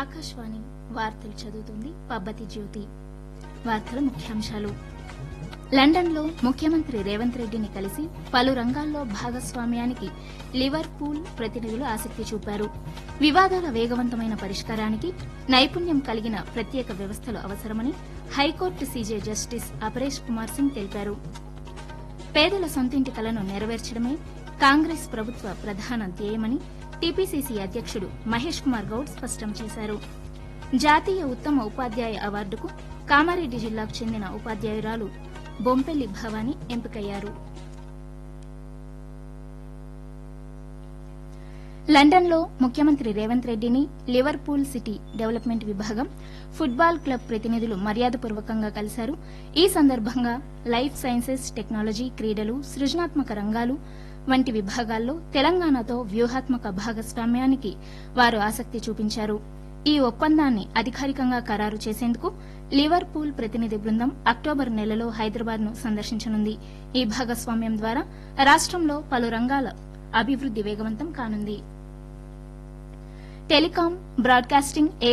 ఆకాశవాణి వార్తలు చదువుతుంది పబ్బతి జ్యోతి వార్తల ముఖ్యాంశాలు లండన్లో ముఖ్యమంత్రి రేవంత్ రెడ్డిని కలిసి పలు రంగాల్లో భాగస్వామ్యానికి లివర్పూల్ ప్రతినిధులు ఆసక్తి చూపారు వివాదాల వేగవంతమైన పరిష్కారానికి నైపుణ్యం కలిగిన ప్రత్యేక వ్యవస్థలు అవసరమని high court CJ justice Aparesh Kumar Singh తెలిపారు పేదల సొంతింటి కలను నెరవేర్చడమే కాంగ్రెస్ ప్రభుత్వ ప్రధాన ధ్యేయమని టీపీసీసీ అధ్యకుడు మహేష్ కుమార్ గౌడ్ స్పష్టం చేశారు జాతీయ ఉత్తమ ఉపాధ్యాయ అవార్డుకు కామారెడ్డి జిల్లాకు చెందిన ఉపాధ్యాయురాలు బొంపెల్లి భవానీ ఎంపికయ్యారు లండన్లో ముఖ్యమంత్రి రేవంత్ రెడ్డిని లివర్పూల్ సిటీ డెవలప్మెంట్ విభాగం ఫుట్బాల్ క్లబ్ ప్రతినిధులు మర్యాదపూర్వకంగా కలిశారు ఈ సందర్భంగా లైఫ్ సైన్సెస్ టెక్నాలజీ క్రీడలు సృజనాత్మక రంగాలు వంటి విభాగాల్లో తెలంగాణతో వ్యూహాత్మక భాగస్వామ్యానికి వారు ఆసక్తి చూపించారు ఈ ఒప్పందాన్ని అధికారికంగా ఖరారు చేసేందుకు లివర్పూల్ ప్రతినిధి బృందం అక్టోబర్ నెలలో హైదరాబాద్ ను సందర్శించనుంది ఈ భాగస్వామ్యం ద్వారా రాష్టంలో పలు రంగాల అభివృద్ది వేగవంతం కానుంది టెలికాం బ్రాడ్కాస్టింగ్